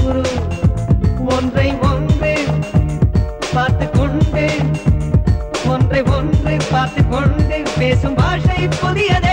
கூறும் ஒன்றை ஒன்று பார்த்து கொண்டு ஒன்றை ஒன்று பார்த்து கொண்டு பேசும் பாஷை புதியதே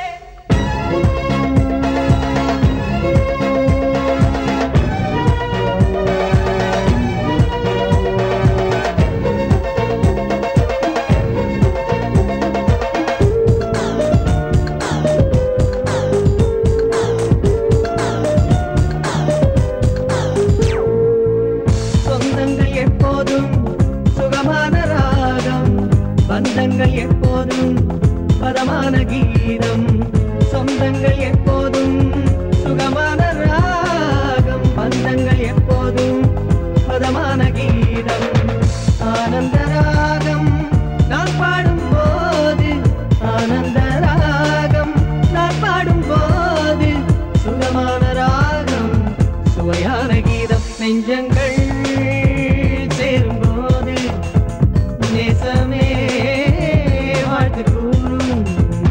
சொந்தங்கள் எப்போதும் சுகமான ராகம் பந்தங்கள் எப்போதும் பதமான கீதம் சொந்தங்கள் எப்போதும் சுகமான ராகம் பந்தங்கள் எப்போதும் பதமான கீதம் ஆனந்த ராகம் நான் பாடும் போது ஆனந்த ராகம் நான் பாடும் போது சுகமான ராகம் சுவையான கீதம் நெஞ்சங்கள் சேரும்போது நேசமே வாழ்த்து கூறும்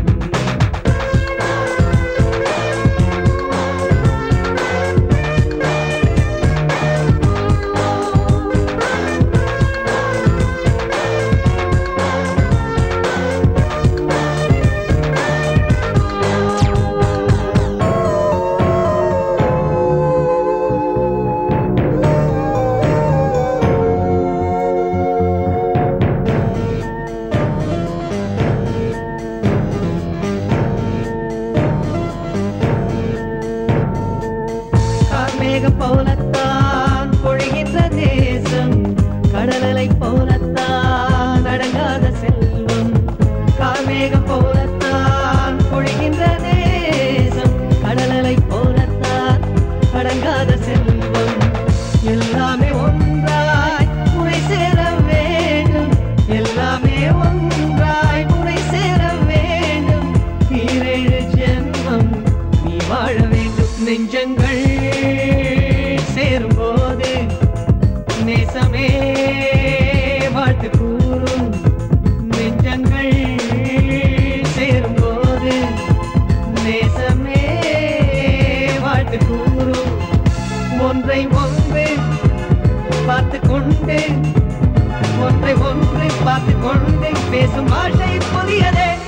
கார்மேகம் போலத்தான் பொழிகின்ற தேசம் கடலலை போலத்தான் அடங்காத செல்வம் கார்மேகம் போலத்தான் பொழிகின்ற தேசம் கடலலை போலத்தான் அடங்காத செல்வம் எல்லாமே ஒன்றாய் முறை சேர வேண்டும் எல்லாமே ஒன்றாய் முறை சேர வேண்டும் ஈரேழு ஜென்மம் நீ வாழ வேண்டும் நெஞ்சங்கள் சேரும்போது நேசமே வாழ்த்து கூறும் நெஞ்சங்கள் சேரும்போது நேசமே வாழ்த்து கூறும் ஒன்றை ஒன்று பார்த்து கொண்டு ஒன்றை ஒன்று பார்த்து கொண்டு பேசும் பாஷை புதியதே